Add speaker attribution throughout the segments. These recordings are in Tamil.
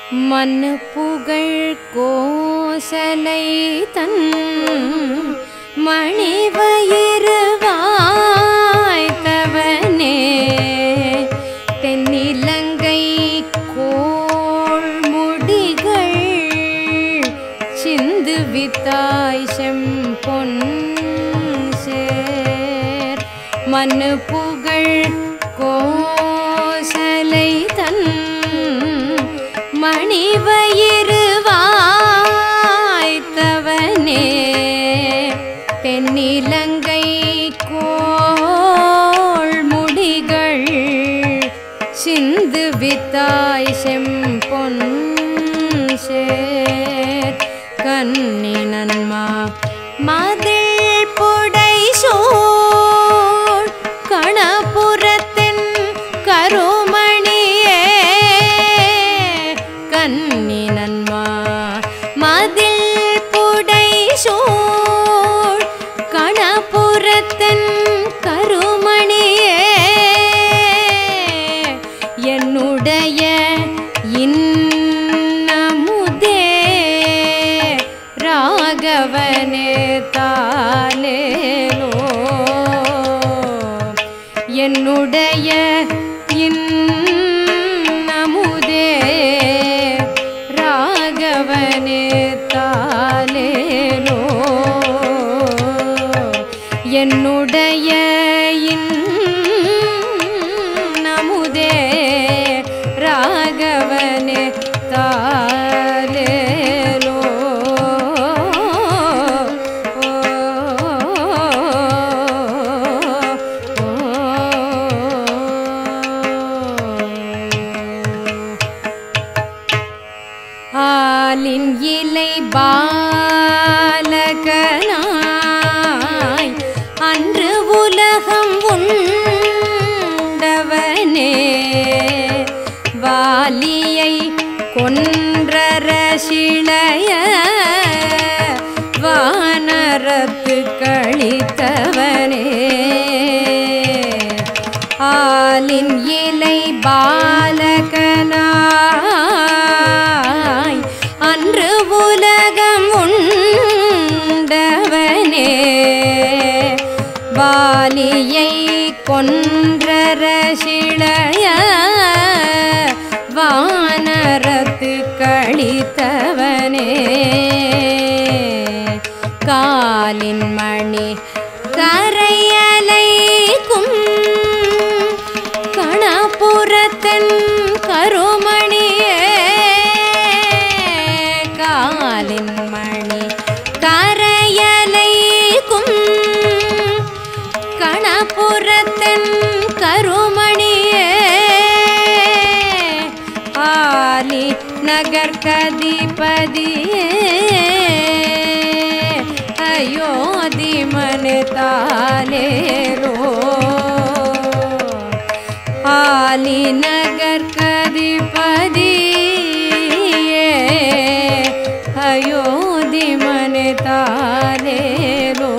Speaker 1: மண்ணு புகழ் கோசலை தன் மணிவயிறு வாய்த்தவனே தென்னிலங்கை கோள் முடிகள் சிந்து வித்தாய் செம்பொன் சேர் மண்ணு புகழ் கோசலை தன் மணிவயிறு வாய்த்தவனே தென்னிலங்கை கோள் முடிகள் சிந்து வித்தாய் செம்பொன் சேர் கண்ணி நன்மா மதில் புடை சூழ் கணபுரத்தின் கருமணியே கண்ணி நன்மா மதில் புடை சூழ் கணபுரத்தின் கருமணியே என்னுடைய இன்னமுதே ராகவனே தாலேலோ என்னுடைய இன்னமுதே ராகவனே தாலேலோ என்னுடைய இன்னமுதே ராகவனே தாலேலோ ஆலின் இலை பாலகனாய் அன்று உலகம் உண்டவனே வாலியை கொன்றரசிளைய வானரத்து கழித்தவனே ஆலின் இலை பாலகனாய் அன்று உலகம் உண்டவனே வாலியை கொன்றரசிளைய வானரத்து கழித்தவனே காலின் மணி கரையலைக்கும் கணபுரத்தன் கருமணியே காலின் மணி கரையலைக்கும் கணபுரத்தன் கருமணியே ஆலி நகர்கதிபதியே அயோத்தி மனு தாலேரோ ஆலி நகர்கதிபதியே அயோத்தி மனு தாலேரோ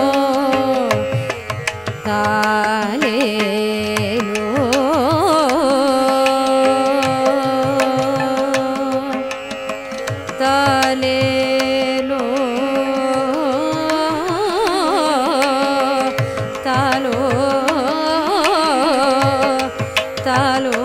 Speaker 1: தாலேலோ தாலேலோ தாலோ தாலோ